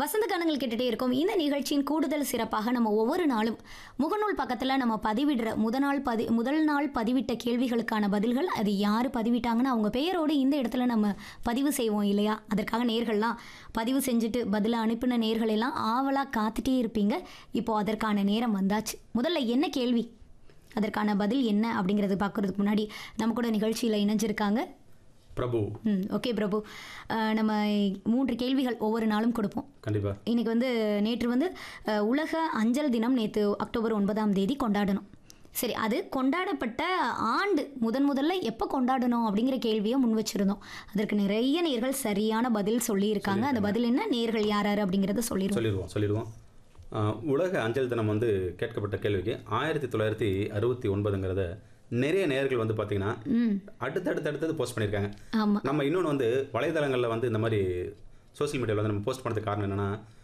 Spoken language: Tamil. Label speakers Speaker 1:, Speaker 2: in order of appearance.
Speaker 1: வசந்த கானங்கள் கேட்டுட்டே இருக்கோம் இந்த நிகழ்ச்சியின் கூடுதல் சிறப்பாக நம்ம ஒவ்வொரு நாளும் முகநூல் பக்கத்தில் நம்ம பதிவிடுற முத நாள் பதி முதல் நாள் பதிவிட்ட கேள்விகளுக்கான பதில்கள் அது யார் பதிவிட்டாங்கன்னு அவங்க பெயரோடு இந்த இடத்துல நம்ம பதிவு செய்வோம் இல்லையா அதற்காக நேர்கள்லாம் பதிவு செஞ்சுட்டு பதிலை அனுப்பின நேர்கள் எல்லாம் ஆவலாக காத்துட்டே இருப்பீங்க இப்போ அதற்கான நேரம் வந்தாச்சு முதல்ல என்ன கேள்வி அதற்கான பதில் என்ன அப்படிங்கிறது பார்க்கறதுக்கு முன்னாடி நம்ம கூட நிகழ்ச்சியில் இணைஞ்சிருக்காங்க
Speaker 2: பிரபு
Speaker 1: ம் ஓகே பிரபு அஹ், நம்ம மூன்று கேள்விகள் ஒவ்வொரு நாளும் கொடுப்போம்
Speaker 2: கண்டிப்பா
Speaker 1: இன்னைக்கு வந்து நேற்று வந்து அஹ், உலக அஞ்சல் தினம் நேற்று அக்டோபர் ஒன்பதாம் தேதி கொண்டாடணும் சரி அது கொண்டாடப்பட்ட ஆண்டு முதன் முதல்ல எப்போ கொண்டாடணும் அப்படிங்கிற கேள்வியை முன் வச்சிருந்தோம் அதற்கு நிறைய நேர்கள் சரியான பதில் சொல்லியிருக்காங்க அந்த பதில் என்ன நேர்கள் யார் யார் அப்படிங்கிறத சொல்லிடுவோம்
Speaker 2: சொல்லிடுவோம் சொல்லிடுவோம் ஆஹ், உலக அஞ்சல் தினம் வந்து கேட்கப்பட்ட கேள்விக்கு ஆயிரத்தி தொள்ளாயிரத்தி அறுபத்தி ஒன்பதுங்கிறத நிறைய நேர்கள் வந்து பார்த்தீங்கன்னா
Speaker 1: ம்
Speaker 2: அடுத்தடுத்து அடுத்தது போஸ்ட் பண்ணியிருக்காங்க
Speaker 1: ஆமாம்
Speaker 2: நம்ம இன்னொன்று வந்து வலைதளங்களில் வந்து இந்த மாதிரி சோஷியல் மீடியாவில் வந்து நம்ம போஸ்ட் பண்ணுறதுக்கு காரணம் என்னென்னா